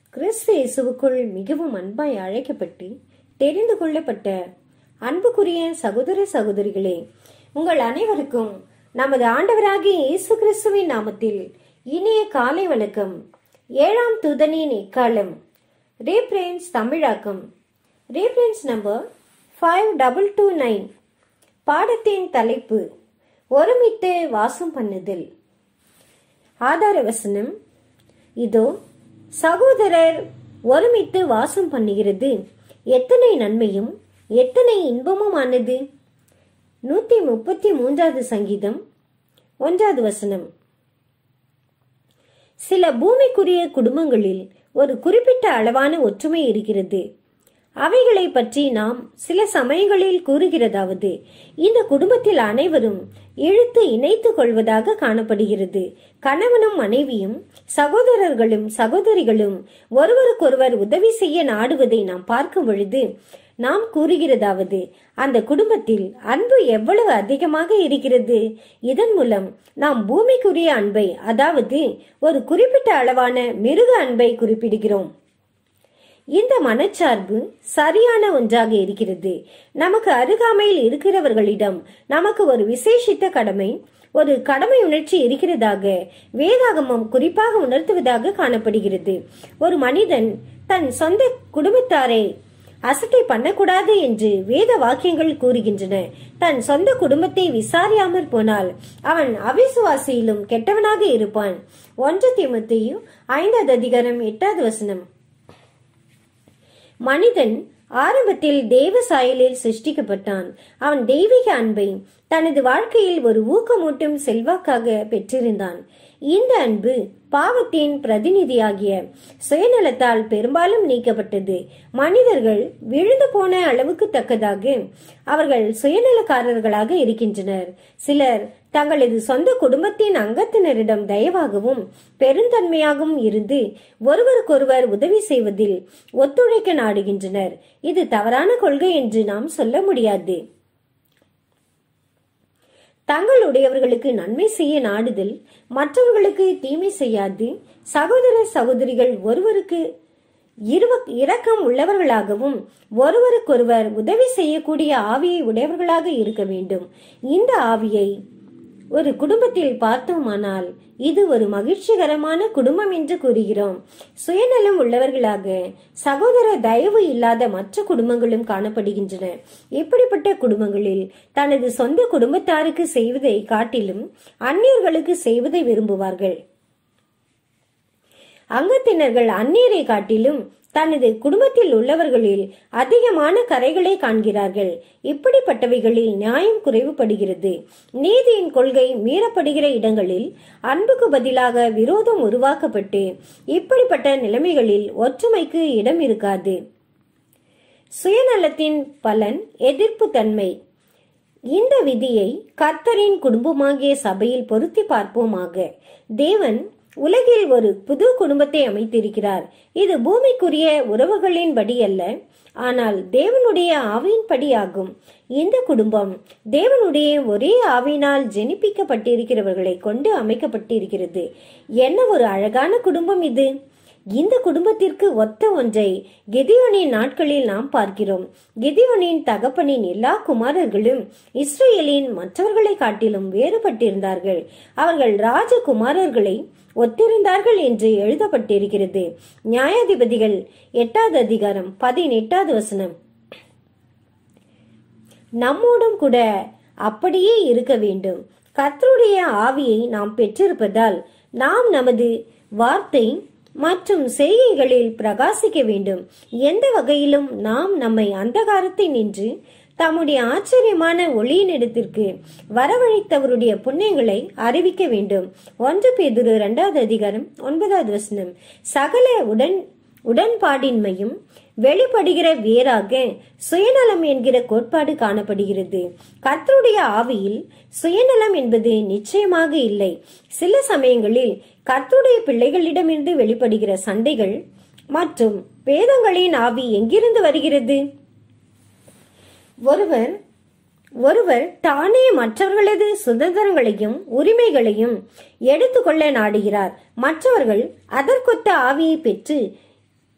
கிறிஸ்து இயேசுவுக்குள் மிகவும் அன்பாய் அழைக்கப்பட்டு தெரிந்து கொள்ளப்பட்ட அன்புக்குரிய சகோதர சகோதரிகளே உங்கள் அனைவருக்கும் நமது ஆண்டவராகிய இயேசு கிறிஸ்துவின் நாமத்தில் இனிய காலை வணக்கம் ஏழாம் தூதனின் எக்காலம் ரீப்ரேன்ஸ் தமிழாக்கம் reference number five double two nine பாடத்தின் தலைப்பு ஒருமித்து வாசம் பண்ணுதல் ஆதார வசனம் இதோ சகோதரர் ஒருமித்து வாசம் பண்ணுகிறது எத்தனை நன்மையும் எத்தனை இன்பமுமானது நூத்தி முப்பத்தி மூன்றாவது சங்கீதம் ஒன்றாவது வசனம் சில பூமிக்குரிய குடும்பங்களில் ஒரு குறிப்பிட்ட அளவான ஒற்றுமை இருக்கிறது அவைகளை பற்றி நாம் சில சமயங்களில் கூறுகிறதாவது இந்த குடும்பத்தில் அனைவரும் இழுத்து இணைத்துக் கொள்வதாக காணப்படுகிறது கணவனும் மனைவியும் சகோதரர்களும் சகோதரிகளும் ஒருவருக்கொருவர் உதவி செய்ய நாடுவதை நாம் பார்க்கும் பொழுது நாம் கூறுகிறதாவது அந்த குடும்பத்தில் அன்பு எவ்வளவு அதிகமாக இருக்கிறது இதன் மூலம் நாம் பூமிக்குரிய அன்பை அதாவது ஒரு குறிப்பிட்ட அளவான மிருக அன்பை குறிப்பிடுகிறோம் இந்த மனச்சார்பு சரியான ஒன்றாக இருக்கிறது நமக்கு அருகாமையில் இருக்கிறவர்களிடம் நமக்கு ஒரு விசேஷித்த கடமை ஒரு கடமை உணர்ச்சி இருக்கிறதாக வேதாகமம் குறிப்பாக உணர்த்துவதாக காணப்படுகிறது ஒரு மனிதன் தன் சொந்த குடும்பத்தாரை அசட்டை பண்ணக்கூடாது என்று வேத வாக்கியங்கள் கூறுகின்றன தன் சொந்த குடும்பத்தை விசாரியாமற் போனால் அவன் அவிசுவாசியிலும் கெட்டவனாக இருப்பான் ஒன்று திமுத்தையும் ஐந்தாவது அதிகாரம் எட்டாவது வசனம் மனிதன் ஆரம்பத்தில் தேவ சாயலில் சிருஷ்டிக்கப்பட்டான் அவன் தெய்வீக அன்பை தனது வாழ்க்கையில் ஒரு ஊக்கமூட்டும் செல்வாக்காக பெற்றிருந்தான் இந்த அன்பு பாவத்தின் பிரதிநிதியாகிய சுயநலத்தால் பெரும்பாலும் நீக்கப்பட்டது மனிதர்கள் விழுந்து போன அளவுக்கு தக்கதாக அவர்கள் சுயநலக்காரர்களாக இருக்கின்றனர் சிலர் தங்களது சொந்த குடும்பத்தின் அங்கத்தினரிடம் தயவாகவும் பெருந்தன்மையாகவும் இருந்து ஒருவருக்கொருவர் உதவி செய்வதில் ஒத்துழைக்க நாடுகின்றனர் இது தவறான கொள்கை என்று நாம் சொல்ல முடியாது தங்களுடையவர்களுக்கு நன்மை செய்ய நாடுதல் மற்றவர்களுக்கு தீமை செய்யாது சகோதர சகோதரிகள் ஒருவருக்கு இருவ இரக்கம் உள்ளவர்களாகவும் ஒருவருக்கொருவர் உதவி செய்யக்கூடிய ஆவியை உடையவர்களாக இருக்க வேண்டும் இந்த ஆவியை ஒரு குடும்பத்தில் பார்த்தோமானால் இது ஒரு மகிழ்ச்சிகரமான குடும்பம் என்று கூறுகிறோம் சுயநலம் உள்ளவர்களாக சகோதர தயவு இல்லாத மற்ற குடும்பங்களும் காணப்படுகின்றன இப்படிப்பட்ட குடும்பங்களில் தனது சொந்த குடும்பத்தாருக்கு செய்வதை காட்டிலும் அந்நியர்களுக்கு செய்வதை விரும்புவார்கள் அங்கத்தினர்கள் அந்நியரை காட்டிலும் தனது குடும்பத்தில் உள்ளவர்களில் அதிகமான கரைகளை காண்கிறார்கள் இப்படிப்பட்டவைகளில் நியாயம் குறைவுபடுகிறது நீதியின் கொள்கை மீறப்படுகிற இடங்களில் அன்புக்கு பதிலாக விரோதம் உருவாக்கப்பட்டு இப்படிப்பட்ட நிலைமைகளில் ஒற்றுமைக்கு இடம் இருக்காது சுயநலத்தின் பலன் எதிர்ப்பு தன்மை இந்த விதியை கர்த்தரின் குடும்பமாகிய சபையில் பொருத்தி பார்ப்போமாக தேவன் உலகில் ஒரு புது குடும்பத்தை அமைத்திருக்கிறார் இது பூமிக்குரிய உறவுகளின் படி அல்ல ஆனால் தேவனுடைய ஆவியின்படி ஆகும் இந்த குடும்பம் தேவனுடைய ஒரே ஆவியினால் ஜெனிப்பிக்கப்பட்டிருக்கிறவர்களை கொண்டு அமைக்கப்பட்டிருக்கிறது என்ன ஒரு அழகான குடும்பம் இது இந்த குடும்பத்திற்கு ஒத்த ஒன்றை கெதியோனின் நாட்களில் நாம் பார்க்கிறோம் கெதியோனின் தகப்பனின் எல்லா குமாரர்களும் இஸ்ரேலின் மற்றவர்களை காட்டிலும் வேறுபட்டிருந்தார்கள் அவர்கள் ராஜகுமாரர்களை ஒத்திருந்தார்கள் என்று எழுதப்பட்டிருக்கிறது நியாயாதிபதிகள் எட்டாவது அதிகாரம் பதினெட்டாவது வசனம் நம்மோடும் கூட அப்படியே இருக்க வேண்டும் கர்த்தருடைய ஆவியை நாம் பெற்றிருப்பதால் நாம் நமது வார்த்தை மற்றும் செய்கைகளில் பிரகாசிக்க வேண்டும் எந்த வகையிலும் நாம் நம்மை அந்தகாரத்தை நின்று தம்முடைய ஆச்சரியமான ஒளியினிடத்திற்கு வரவழைத்தவருடைய புண்ணியங்களை அறிவிக்க வேண்டும் ஒன்று பேதுரு இரண்டாவது அதிகாரம் ஒன்பதாவது வசனம் சகல உடன் உடன்பாடின்மையும் வெளிப்படுகிற வேறாக சுயநலம் என்கிற கோட்பாடு காணப்படுகிறது கர்த்தருடைய ஆவியில் சுயநலம் என்பது நிச்சயமாக இல்லை சில சமயங்களில் கர்த்தருடைய பிள்ளைகளிடமிருந்து வெளிப்படுகிற சண்டைகள் மற்றும் வேதங்களின் ஆவி எங்கிருந்து வருகிறது ஒருவர் ஒருவர் தானே மற்றவர்களது சுதந்திரங்களையும் உரிமைகளையும் எடுத்துக்கொள்ள நாடுகிறார் மற்றவர்கள் அதற்கொத்த ஆவியை பெற்று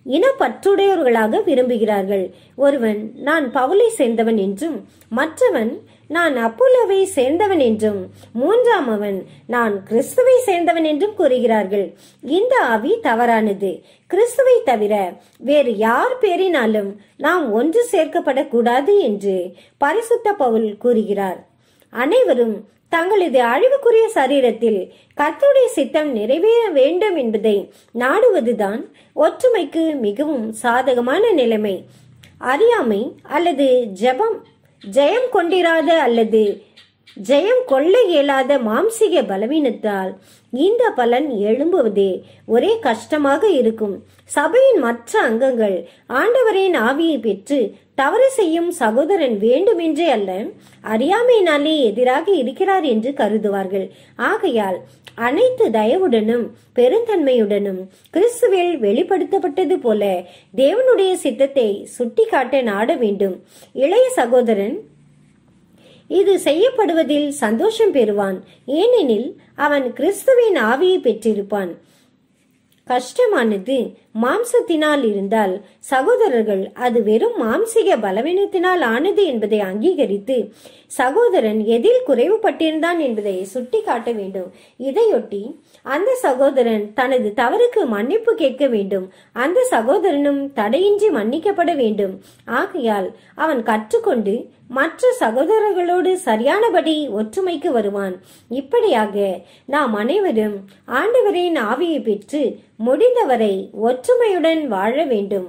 இனப்பற்றுடையவர்களாக விரும்புகிறார்கள் ஒருவன் நான் பவுலை சேர்ந்தவன் என்றும் மற்றவன் நான் அப்போலோவை சேர்ந்தவன் என்றும் மூன்றாம் அவன் நான் கிறிஸ்துவை சேர்ந்தவன் என்றும் கூறுகிறார்கள் இந்த ஆவி தவறானது கிறிஸ்துவை தவிர வேறு யார் பேரினாலும் நாம் ஒன்று சேர்க்கப்படக்கூடாது என்று பரிசுத்த பவுல் கூறுகிறார் அனைவரும் தங்களது அழிவுக்குரிய சரீரத்தில் கர்த்தருடைய சித்தம் நிறைவேற வேண்டும் என்பதை நாடுவதுதான் ஒற்றுமைக்கு மிகவும் சாதகமான நிலைமை அறியாமை அல்லது ஜெபம் ஜெயம் கொண்டிராத அல்லது ஜெயம் கொள்ள இயலாத மாம்சிக பலவீனத்தால் இந்த பலன் எழும்புவதே ஒரே கஷ்டமாக இருக்கும் சபையின் மற்ற அங்கங்கள் ஆண்டவரின் ஆவியை பெற்று தவறு செய்யும் சகோதரன் வேண்டுமென்றே அல்ல அறியாமையினாலே எதிராக இருக்கிறார் என்று கருதுவார்கள் ஆகையால் அனைத்து தயவுடனும் பெருந்தன்மையுடனும் கிறிஸ்துவில் வெளிப்படுத்தப்பட்டது போல தேவனுடைய சித்தத்தை சுட்டிக்காட்ட நாட வேண்டும் இளைய சகோதரன் இது செய்யப்படுவதில் சந்தோஷம் பெறுவான் ஏனெனில் அவன் கிறிஸ்துவின் ஆவியை பெற்றிருப்பான் கஷ்டமானது மாம்சத்தினால் இருந்தால் சகோதரர்கள் அது வெறும் மாம்சிக பலவீனத்தினால் ஆனது என்பதை அங்கீகரித்து சகோதரன் எதில் குறைவுபட்டிருந்தான் என்பதை சுட்டிக்காட்ட வேண்டும் இதையொட்டி அந்த சகோதரன் தனது தவறுக்கு மன்னிப்பு கேட்க வேண்டும் அந்த சகோதரனும் தடையின்றி மன்னிக்கப்பட வேண்டும் ஆகையால் அவன் கற்றுக்கொண்டு மற்ற சகோதரர்களோடு சரியானபடி ஒற்றுமைக்கு வருவான் இப்படியாக நாம் அனைவரும் ஆண்டவரின் ஆவியை பெற்று முடிந்தவரை ஒற்றுமையுடன் வாழ வேண்டும்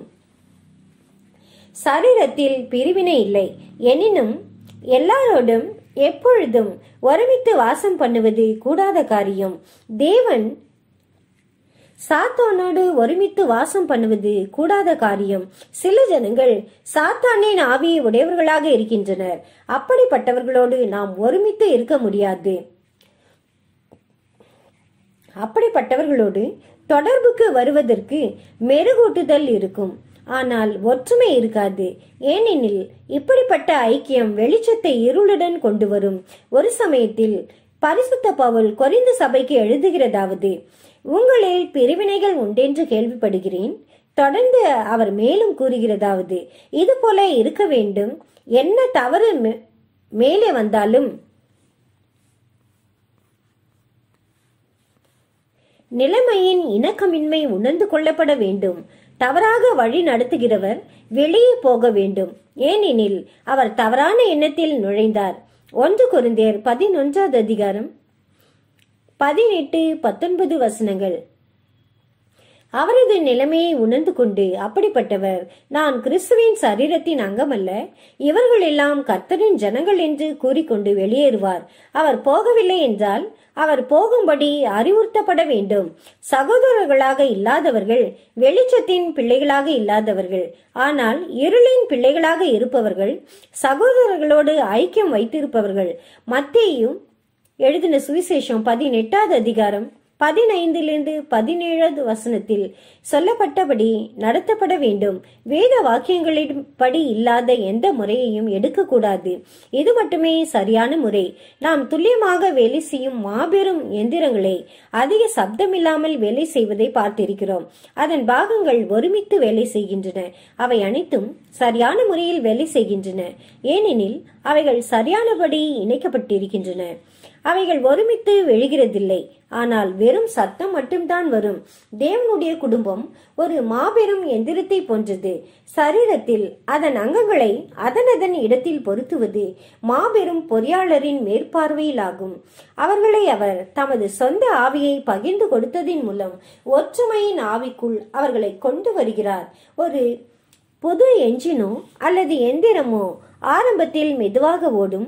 சரீரத்தில் பிரிவினை இல்லை எனினும் எல்லாரோடும் எப்பொழுதும் ஒருமித்து வாசம் பண்ணுவது கூடாத காரியம் தேவன் சாத்தானோடு ஒருமித்து வாசம் பண்ணுவது கூடாத காரியம் சில ஜனங்கள் சாத்தானின் ஆவியை உடையவர்களாக இருக்கின்றனர் அப்படிப்பட்டவர்களோடு நாம் ஒருமித்து இருக்க முடியாது அப்படிப்பட்டவர்களோடு தொடர்புக்கு வருவதற்கு மெருகூட்டுதல் இருக்கும் ஆனால் ஒற்றுமை இருக்காது ஏனெனில் இப்படிப்பட்ட ஐக்கியம் வெளிச்சத்தை இருளுடன் கொண்டு வரும் ஒரு சமயத்தில் பரிசுத்த பவுல் கொரிந்து சபைக்கு எழுதுகிறதாவது உங்களில் பிரிவினைகள் உண்டென்று கேள்விப்படுகிறேன் தொடர்ந்து அவர் மேலும் கூறுகிறதாவது இது போல இருக்க வேண்டும் என்ன தவறு மே- மேலே வந்தாலும் நிலைமையின் இணக்கமின்மை உணர்ந்து கொள்ளப்பட வேண்டும் தவறாக வழி நடத்துகிறவர் வெளியே போக வேண்டும் ஏனெனில் அவர் தவறான எண்ணத்தில் நுழைந்தார் ஒன்று குருந்தியர் பதினொன்றாவது அதிகாரம் பதினெட்டு பத்தொன்பது வசனங்கள் அவரது நிலைமையை உணர்ந்து கொண்டு அப்படிப்பட்டவர் நான் கிறிஸ்துவின் சரீரத்தின் அங்கமல்ல இவர்கள் எல்லாம் கர்த்தரின் ஜனங்கள் என்று கூறிக்கொண்டு வெளியேறுவார் அவர் போகவில்லை என்றால் அவர் போகும்படி அறிவுறுத்தப்பட வேண்டும் சகோதரர்களாக இல்லாதவர்கள் வெளிச்சத்தின் பிள்ளைகளாக இல்லாதவர்கள் ஆனால் இருளின் பிள்ளைகளாக இருப்பவர்கள் சகோதரர்களோடு ஐக்கியம் வைத்திருப்பவர்கள் மத்தேயும் எழுதின சுவிசேஷம் பதினெட்டாவது அதிகாரம் பதினைந்திலிருந்து பதினேழாவது வசனத்தில் சொல்லப்பட்டபடி நடத்தப்பட வேண்டும் வேத வாக்கியங்களின் படி இல்லாத எந்த முறையையும் எடுக்கக்கூடாது இது மட்டுமே சரியான முறை நாம் துல்லியமாக வேலை செய்யும் மாபெரும் எந்திரங்களை அதிக சப்தமில்லாமல் வேலை செய்வதை பார்த்திருக்கிறோம் அதன் பாகங்கள் ஒருமித்து வேலை செய்கின்றன அவை அனைத்தும் சரியான முறையில் வேலை செய்கின்றன ஏனெனில் அவைகள் சரியானபடி இணைக்கப்பட்டிருக்கின்றன அவைகள் ஒருமித்து எழுகிறதில்லை ஆனால் வெறும் சத்தம் மட்டும்தான் வரும் தேவனுடைய குடும்பம் ஒரு மாபெரும் எந்திரத்தை போன்றது சரீரத்தில் அதன் அங்கங்களை அதனதன் இடத்தில் பொருத்துவது மாபெரும் பொறியாளரின் மேற்பார்வையில் ஆகும் அவர்களை அவர் தமது சொந்த ஆவியை பகிர்ந்து கொடுத்ததின் மூலம் ஒற்றுமையின் ஆவிக்குள் அவர்களை கொண்டு வருகிறார் ஒரு புது என்ஜினோ அல்லது எந்திரமோ ஆரம்பத்தில் மெதுவாக ஓடும்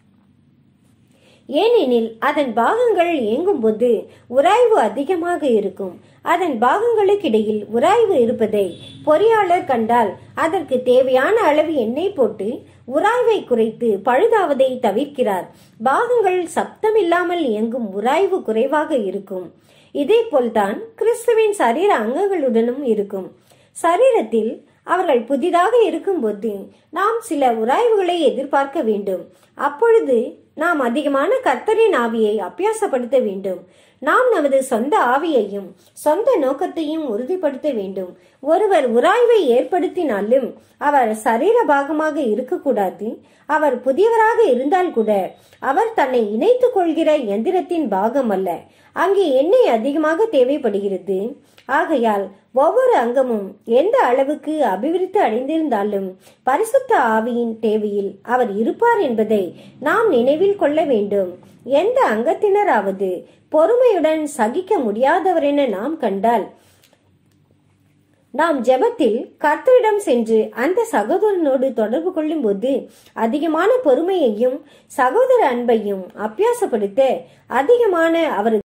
ஏனெனில் அதன் பாகங்கள் இயங்கும்போது உராய்வு அதிகமாக இருக்கும் அதன் பாகங்களுக்கிடையில் உராய்வு இருப்பதை பொறியாளர் கண்டால் அதற்கு தேவையான அளவு எண்ணெய் போட்டு உராய்வை குறைத்து பழுதாவதை தவிர்க்கிறார் பாகங்கள் சப்தமில்லாமல் இயங்கும் உராய்வு குறைவாக இருக்கும் இதே போல்தான் கிறிஸ்துவின் சரீர அங்கங்களுடனும் இருக்கும் சரீரத்தில் அவர்கள் புதிதாக இருக்கும்போது நாம் சில உராய்வுகளை எதிர்பார்க்க வேண்டும் அப்பொழுது நாம் அதிகமான கர்த்தரின் ஆவியை அபியாசப்படுத்த வேண்டும் நாம் நமது சொந்த ஆவியையும் சொந்த நோக்கத்தையும் உறுதிப்படுத்த வேண்டும் ஒருவர் உராய்வை ஏற்படுத்தினாலும் அவர் சரீர பாகமாக இருக்கக்கூடாது அவர் புதியவராக இருந்தால் கூட அவர் தன்னை இணைத்துக் கொள்கிற எந்திரத்தின் பாகம் அல்ல அங்கே எண்ணெய் அதிகமாக தேவைப்படுகிறது ஆகையால் ஒவ்வொரு அங்கமும் எந்த அளவுக்கு அபிவிருத்தி அடைந்திருந்தாலும் பரிசுத்த ஆவியின் தேவையில் அவர் இருப்பார் என்பதை நாம் நினைவில் கொள்ள வேண்டும் எந்த அங்கத்தினராவது பொறுமையுடன் சகிக்க முடியாதவர் என நாம் கண்டால் நாம் ஜெபத்தில் கர்த்தரிடம் சென்று அந்த சகோதரனோடு தொடர்பு கொள்ளும் போது அதிகமான பொறுமையையும் சகோதர அன்பையும் அபியாசப்படுத்த அதிகமான அவரது